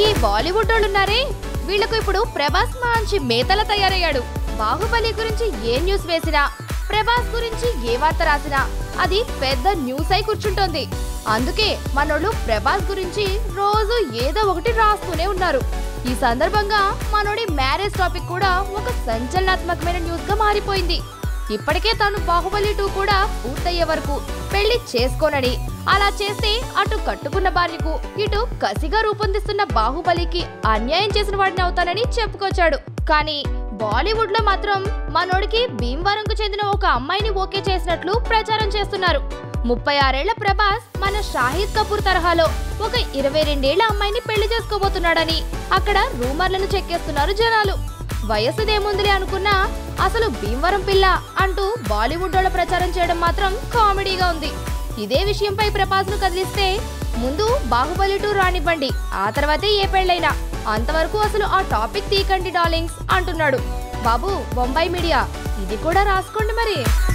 ఈ బాలీవుడ్ వాళ్ళు ఉన్నారే వీళ్ళకు ఇప్పుడు ప్రభాస్ మంచి మేతల తయారయ్యాడు బాహుబలి గురించి ఏ న్యూస్ వేసినా ప్రభాస్ గురించి ఏ వార్త రాసినా అది పెద్ద న్యూస్ అయి కూర్చుంటోంది అందుకే మనోళ్ళు ప్రభాస్ గురించి రోజు ఏదో ఒకటి రాస్తూనే ఉన్నారు ఈ సందర్భంగా మనోడి మ్యారేజ్ టాపిక్ కూడా ఒక సంచలనాత్మకమైన న్యూస్ గా మారిపోయింది ఇప్పటికే తాను బాహుబలి టూ కూడా పూర్తయ్యే వరకు పెళ్లి చేసుకోనని అలా చేస్తే అటు కట్టుకున్న భార్యకు ఇటు కసిగా రూపొందిస్తున్న బాహుబలికి అన్యాయం చేసిన వాడిని అవుతానని చెప్పుకొచ్చాడు కానీ బాలీవుడ్ లో మాత్రం మనోడికి భీమవరంకు చెందిన ఒక అమ్మాయిని ఓకే చేసినట్లు ప్రచారం చేస్తున్నారు ముప్పై ఆరేళ్ల ప్రభాస్ మన షాహిద్ కపూర్ తరహాలో ఒక ఇరవై రెండేళ్ల అమ్మాయిని పెళ్లి చేసుకోబోతున్నాడని అక్కడ రూమర్లను చెక్కేస్తున్నారు జనాలు వయసుదేముందిలే అనుకున్నా అసలు భీమవరం పిల్ల అంటూ బాలీవుడ్ వాళ్ళ ప్రచారం చేయడం మాత్రం కామెడీగా ఉంది ఇదే విషయంపై ప్రభాస్ ను కదిలిస్తే ముందు బాహుబలి టూ రానివ్వండి ఆ తర్వాతే ఏ పెళ్ళైనా అంతవరకు అసలు ఆ టాపిక్ తీకండి డార్లింగ్స్ అంటున్నాడు బాబు బొంబాయి మీడియా ఇది కూడా రాసుకోండి మరి